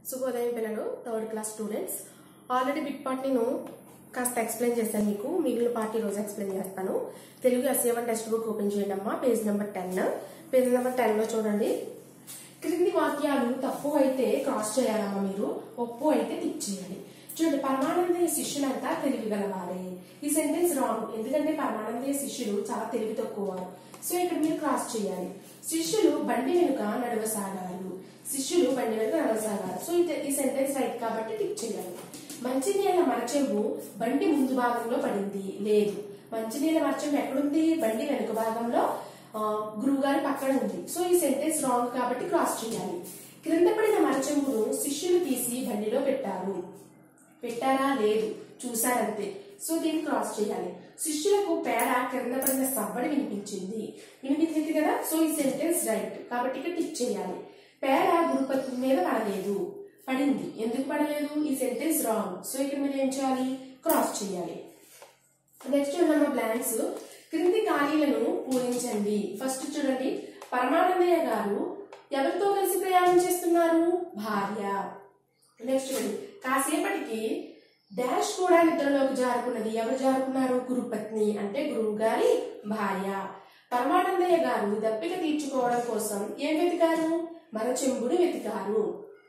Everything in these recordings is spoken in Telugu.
శుభోదయం పిల్లలు third class students already bit part నేను కాస్త ఎక్స్ప్లెయిన్ చేశాను మీకు మిగిలిన పార్ట్ ఈ రోజు ఎక్స్ప్లెయిన్ చేస్తాను Telugu SA one textbook open చేయండి అమ్మా page number ten page number ten లో చూడండి క్రింది వాక్యాలు తప్పు అయితే క్రాస్ చేయాలమ్మా మీరు ఒప్పు అయితే టిక్ చేయాలి చూడండి పరమానందయ్య శిష్యులంతా తెలివి గలవారే ఈ సెంటెన్స్ రాంగ్ ఎందుకంటే పరమానందయ్య శిష్యులు చాలా తెలివి తక్కువ వారు సో ఇక్కడ మీరు క్రాస్ చేయాలి శిష్యులు బండి వెనుక నడవసాగారు శిష్యులు బండి వెనుక నడవసాగారు సో ఇది- ఈ సెంటెన్స్ రైట్ కాబట్టి టిక్ చేయాలి మంచినీళ్ళ మరచెంబు బండి ముందు భాగంలో పడింది లేదు మంచినీళ్ళ మరచెంబు ఎక్కడుంది బండి వెనుక భాగంలో ఆ, గురువు గారి పక్కన ఉంది సో ఈ సెంటెన్స్ రాంగ్ కాబట్టి క్రాస్ చేయాలి క్రింద పడిన మరచెంబును శిష్యులు తీసి బండిలో పెట్టారు పెట్టారా లేదు చూసారంతే సో దీన్ని క్రాస్ చేయాలి శిష్యులకు పేడ క్రింద పడిన సవ్వడి వినిపించింది వినిపించింది కదా సో ఈ సెంటెన్స్ రైట్ కాబట్టి ఇక్కడ టిక్ చేయాలి పేడ గురుపత్రి మీద పడలేదు పడింది ఎందుకు పడలేదు ఈ సెంటెన్స్ రాంగ్ సో ఇక్కడ మీరు ఏం చేయాలి క్రాస్ చేయాలి నెక్స్ట్ చూడండి బ్లాంక్స్ క్రింది ఖాళీలను పూరించండి ఫస్ట్ చూడండి పరమానందయ్య గారు ఎవరితో కలిసి ప్రయాణం చేస్తున్నారు భార్య నెక్స్ట్ చూడండి కాసేపటికి డాష్ కూడా నిద్రలోకి జారుకున్నది ఎవరు జారుకున్నారు గురుపత్ని అంటే గురువు గారి భార్య పరమానందయ్య గారు దప్పిక తీర్చుకోవడం కోసం ఏం వెతికారు మన చెంబుని వెతికారు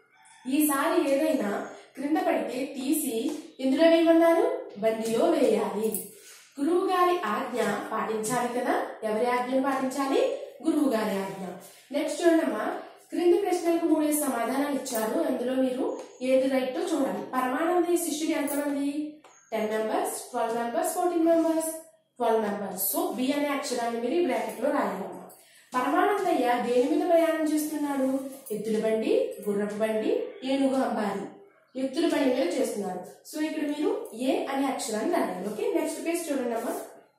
ఈసారి ఏదైనా క్రింద పడితే తీసి ఇందులో వేయమన్నారు బండిలో వేయాలి గురువు గారి ఆజ్ఞ పాటించాలి కదా ఎవరి ఆజ్ఞను పాటించాలి గురువు గారి ఆజ్ఞ నెక్స్ట్ చూడమ్మా క్రింది ప్రశ్నలకు మూడే సమాధానాలు ఇచ్చారు అందులో మీరు ఏది రైట్ చూడాలి పరమానందయ్య శిష్యుడు ఎంతమంది ten members twelve members fourteen members twelve members so B అనే అక్షరాన్ని మీరు ఈ బ్రాకెట్ లో రాయాలమ్మా పరమానందయ్య దేని మీద ప్రయాణం చేస్తున్నాడు ఎద్దుల బండి గుర్రపు బండి ఏనుగు అంబారి ఎద్దుల బండి మీద చేస్తున్నారు సో ఇక్కడ మీరు ఏ అనే అక్షరాన్ని రాయాలి ఓకే నెక్స్ట్ పేజ్ చూడండి అమ్మా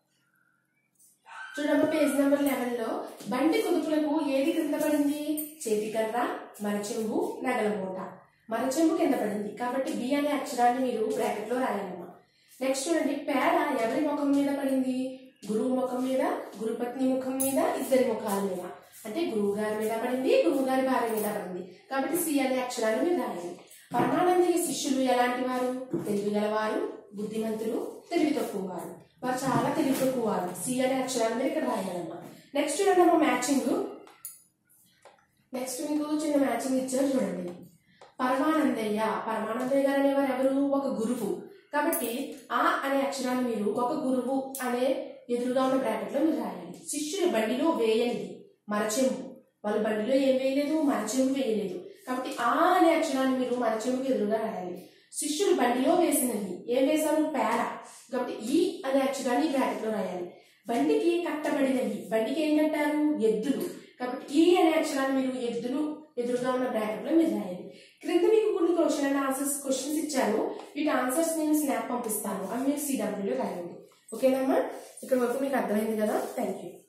చూడమ్మ పేజ్ నెంబర్ లెవెన్ లో బండి కుదుపులకు ఏది కింద పడింది చేతికర్ర మరచెంబు నగల మూట మరచెంబు కింద పడింది కాబట్టి బి అనే అక్షరాన్ని మీరు బ్రాకెట్ లో రాయాలమ్మా నెక్స్ట్ చూడండి పేడ ఎవరి ముఖం మీద పడింది గురువు ముఖం మీద గురుపత్ని ముఖం మీద ఇద్దరి ముఖాల మీద అంటే గురువు గారి మీద పడింది గురువు గారి భార్య మీద పడింది కాబట్టి సి అనే అక్షరాన్ని మీరు రాయాలి పరమానందయ్య శిష్యులు ఎలాంటి వారు తెలివి గలవారు బుద్ధిమంతులు తెలివి తక్కువ వారు వారు చాలా తెలివి తక్కువ వారు సి అనే అక్షరాన్ని మీరు ఇక్కడ రాయాలమ్మా నెక్స్ట్ చూడండి అమ్మ మ్యాచింగ్ నెక్స్ట్ మీకు చిన్న మ్యాచింగ్ ఇచ్చారు చూడండి పరమానందయ్య పరమానందయ్య గారు అనేవారు ఎవరు ఒక గురువు కాబట్టి ఆ అనే అక్షరాన్ని మీరు ఒక గురువు అనే ఎదురుగా ఉన్న బ్రాకెట్ లో మీరు రాయాలి శిష్యులు బండిలో వేయండి మరచెంబు వాళ్ళు బండిలో ఏం వేయలేదు మరచెంబు వేయలేదు కాబట్టి ఆ అనే అక్షరాన్ని మీరు మరచెంబుకి ఎదురుగా రాయాలి శిష్యులు బండిలో వేసినది ఏం వేశారు పేడ కాబట్టి ఈ అనే అక్షరాన్ని బ్రాకెట్ లో రాయాలి బండికి కట్టబడినవి బండికి ఏం కట్టారు ఎద్దులు కాబట్టి ఈ అనే అక్షరాన్ని మీరు ఎద్దులు ఎదురుగా ఉన్న బ్రాకెట్ లో మీరు రాయాలి క్రింద మీకు కొన్ని క్వశ్చన్ అండ్ ఆన్సర్స్ క్వశ్చన్స్ ఇచ్చాను వీటి ఆన్సర్స్ నేను స్నాప్ పంపిస్తాను అవి మీరు సిడబ్ల్యూలో రాయండి ఓకేనమ్మా ఇక్కడ వరకు మీకు అర్థమైంది కదా థ్యాంక్ యూ